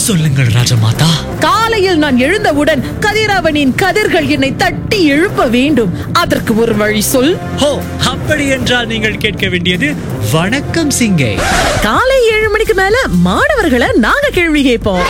சொல்லுங்கள் ராஜமாதா காலையில் நான் எழுந்தவுடன் கதிரவனின் கதிர்கள் என்னை தட்டி எழுப்ப வேண்டும் அதற்கு ஒரு வழி சொல் ஹோ அப்படி என்றால் நீங்கள் கேட்க வேண்டியது வணக்கம் சிங்கை காலை ஏழு மணிக்கு மேல மாணவர்களை நாங்க கேள்வி கேட்போம்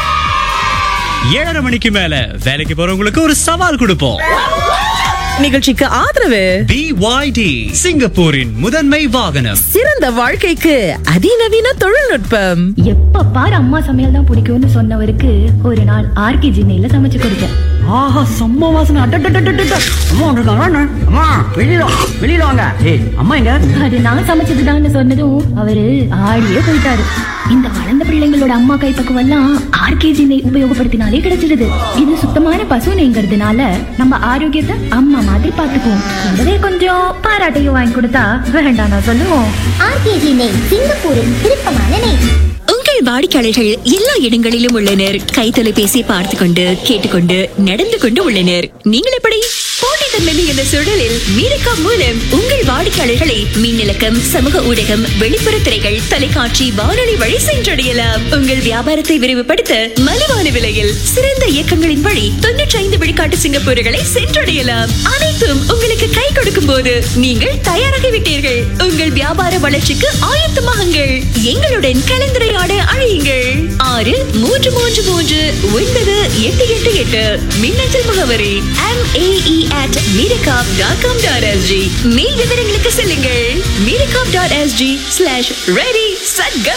ஏழரை மணிக்கு மேல வேலைக்கு போறவங்களுக்கு ஒரு சவால் கொடுப்போம் நிகழ்ச்சிக்கு ஆதரவு BYD சிங்கப்பூரின் முதன்மை வாகனம் சிறந்த வாழ்க்கைக்கு அதிநவீன தொழில்நுட்பம் எப்ப பாரு அம்மா சமையல் தான் பிடிக்கும்னு சொன்னவருக்கு ஒரு நாள் ஆர்கே ஜின்னையில சமைச்சு கொடுத்தேன் ஆஹா செம்ம வாசனை அட்டட்டட்டட்டட்ட அம்மா வந்திருக்காங்க அண்ணா. அம்மா வெளியில வா, வெளியில வாங்க ஏய் அம்மா எங்க அது நான் சமைச்சதுதான்னு சொன்னதும் அவரு ஆடியே போயிட்டாரு இந்த வளர்ந்த பிள்ளைங்களோட அம்மா கைப்பக்குவம் எல்லாம் ஆர்கே ஜினை உபயோகப்படுத்தினாலே கிடைச்சிடுது இது சுத்தமான பசு நெய்ங்கிறதுனால நம்ம ஆரோக்கியத்தை அம்மா மாதிரி பாத்துக்குவோம் கூடவே கொஞ்சம் பாராட்டையும் வாங்கி கொடுத்தா வேண்டாம் நான் சொல்லுவோம் ஆர்கேஜி நெய் சிங்கப்பூரின் விருப்பமான நெய் உங்கள் வாடிக்கையாளர்கள் எல்லா இடங்களிலும் உள்ளனர் கை தொலைபேசி பார்த்து கொண்டு கேட்டுக்கொண்டு நடந்து கொண்டு உள்ளனர் நீங்கள் எப்படி போட்டித்தன்மை மிகுந்த சூழலில் மீரக்கா மூலம் உங்கள் வாடிக்கையாளர்களை மின்னலக்கம் சமூக ஊடகம் வெளிப்புற திரைகள் தொலைக்காட்சி வானொலி வழி சென்றடையலாம் உங்கள் வியாபாரத்தை விரிவுபடுத்த மலிவான விலையில் சிறந்த இயக்கங்களின் வழி தொன்னூற்றி ஐந்து விழுக்காட்டு சிங்கப்பூர்களை சென்றடையலாம் அனைத்தும் உங்களுக்கு கை கொடுக்கும் போது நீங்கள் தயாராகிவிட்டீர்கள் உங்கள் வியாபார வளர்ச்சிக்கு ஆயத்தமாகுங்கள் எங்களுடன் கலந்துரையாட அழையுங்கள் ஆறு மூன்று மூன்று மூன்று ஒன்பது எட்டு எட்டு எட்டு மின்னஞ்சல் முகவரி M AE at Meerakap dot com dot SG மேல் விவரங்களுக்கு செல்லுங்கள் Meerakap dot SG slash ready set go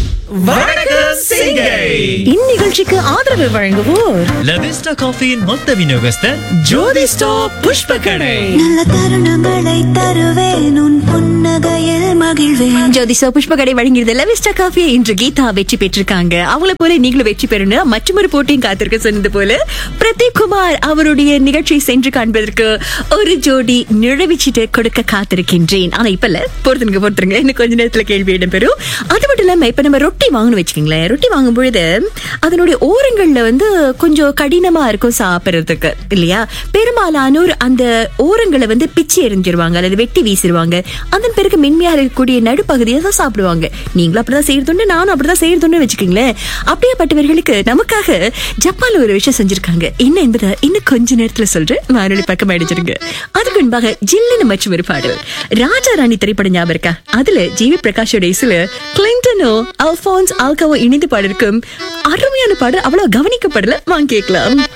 வணக்கம் சிங்கை இந்நிகழ்ச்சிக்கு ஆதரவு வழங்குவோர் லவிஸ்டா காஃபியின் மொத்த விநியோகஸ்தர் ஜோதி ஸ்டாப் புஷ்ப கடை நல்ல தருணங்களை தருவேன் உன் புன்னகையில் மகிழ்வேன் ஜோதிஷா புஷ்பகடை வழங்கியது லவிஸ்டா காஃபியை இன்று கீதா வெற்றி பெற்றிருக்காங்க அவங்கள போல நீங்களும் வெற்றி பெறணும் மற்றொரு போட்டியும் காத்திருக்க சொன்னது போல பிரதீப் குமார் அவருடைய நிகழ்ச்சியை சென்று காண்பதற்கு ஒரு ஜோடி நிழவிச்சிட்டு கொடுக்க காத்திருக்கின்றேன் ஆனா இப்ப இல்ல பொறுத்துங்க பொறுத்துருங்க இன்னும் கொஞ்ச நேரத்துல கேள்வி இடம்பெறும் அது மட்டும் இல்லாம இப்ப நம்ம ரொட்டி வாங்கணும் வச்சுக்கோங்களேன் ரொட்டி வாங்கும் பொழுது அதனுடைய ஓரங்கள்ல வந்து கொஞ்சம் கடினமா இருக்கும் சாப்பிடுறதுக்கு இல்லையா பெரும்பாலானோர் அந்த ஓரங்களை வந்து பிச்சு எறிஞ்சிருவாங்க அல்லது வெட்டி வீசிடுவாங்க அதன் பிறகு மென்மையா இருக்கக்கூடிய நடுப்பகுதியை தான் சாப்பிடுவாங்க நீங்களும் அப்படிதான் செய்யறதுண்டு நானும் அப்படிதான் செய்யறதுன்னு வச்சுக்கோங்களேன் அப்படியேப்பட்டவர்களுக்கு நமக்காக ஜப்பான்ல ஒரு விஷயம் செஞ்சிருக்காங்க என்ன என்பதை இன்னும் கொஞ்ச நேரத்துல சொல்றேன் வானொலி பக்கம் அடிச்சிருங்க அதுக்கு முன்பாக ஜில்லுன்னு மற்றும் ஒரு பாடல் ராஜா ராணி திரைப்படம் ஞாபகம் இருக்கா அதுல ஜிவி பிரகாஷோட இசுல கிளின்டனோ அல்பான்ஸ் ஆல்காவோ இணைந்து பாடிருக்கும் அருமையான பாடல் அவ்வளவு கவனிக்கப்படல வாங்க கேட்கலாம்